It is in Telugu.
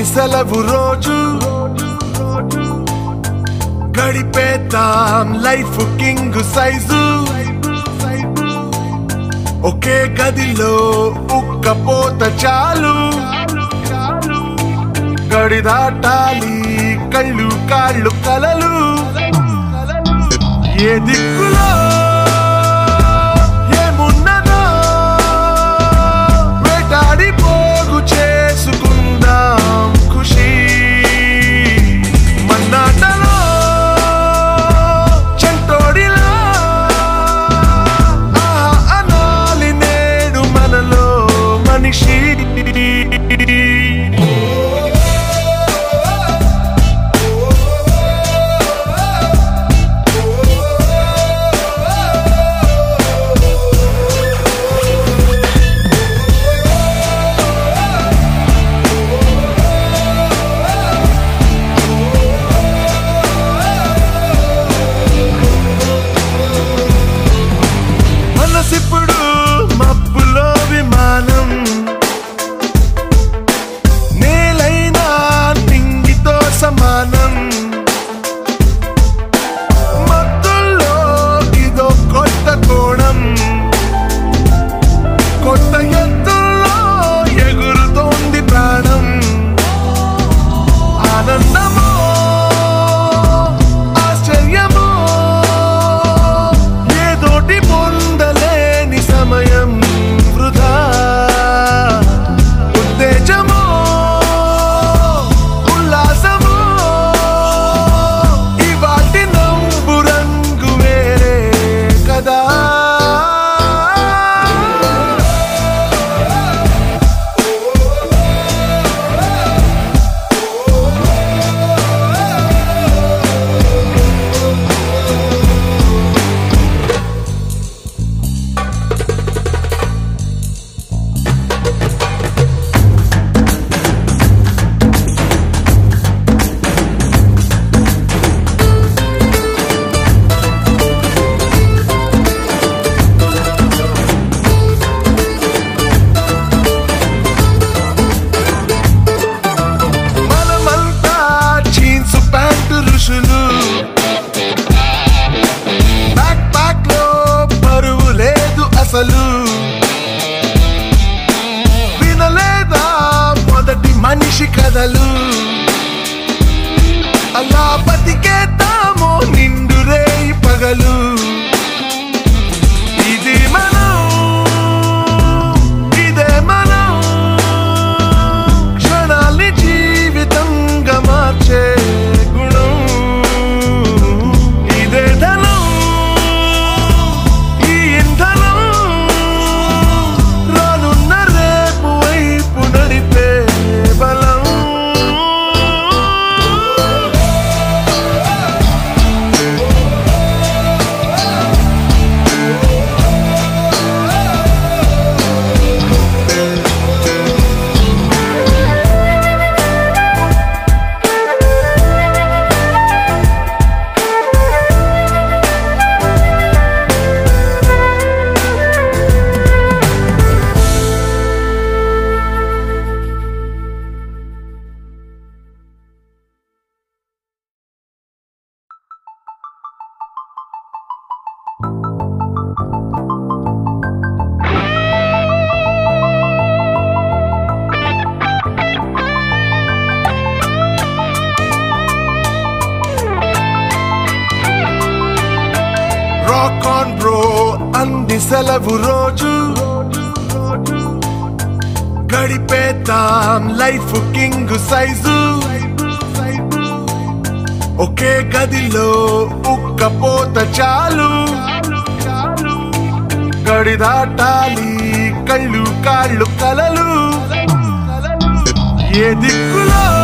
అన్ని సెలవు రోజు గడిపేద్దాం లైఫ్ కింగ్ సైజు ఒకే గదిలో ఉక్కపోత చాలు గడి దాటాలి కళ్ళు కాళ్ళు కలలు ఏ దిక్కులో ఏమున్నదో వేటాడి పోగు చేసుకుందాం ఖుషి మన్నాటలో చెంటోడిలా ఆహా అనాలి నేడు మనలో మనిషి మనసిప్పుడు మబ్బులో విమానం నేలైనా నింగితో సమానం మత్తుల్లో ఇదో కొత్త కోణం కొత్త ఎత్తుల్లో ఎగురుతోంది ప్రాణం ఆనందమో ఆశ్చర్యమో ఏదోటి పొందలేని సమయం వృధా ఉత్తేజమో ఉల్లాసమో ఇవాటి నవ్వు రంగు వేరే కదా మనమంతా జీన్స్ ప్యాంటు ఋషులు బ్యాక్ ప్యాక్ లో బరువు లేదు అసలు వినలేదా మొదటి మనిషి కథలు అలా బతికేద్దామో నిండు రేయి పగలు ఇది మనం ఇదే మనం క్షణాల్ని జీవితంగా మార్చే గుణం ఇదే ధనం ఈ ఇంధనం రానున్న రేపు వైపు నడిపే బలం రాక్ ఆన్ బ్రో అంది సెలవు రోజు గడిపేద్దాం లైఫ్ కింగ్ సైజు ఒకే గదిలో ఉక్కపోత చాలు గడి దాటాలి కళ్ళు కాళ్ళు కలలు ఏ దిక్కులో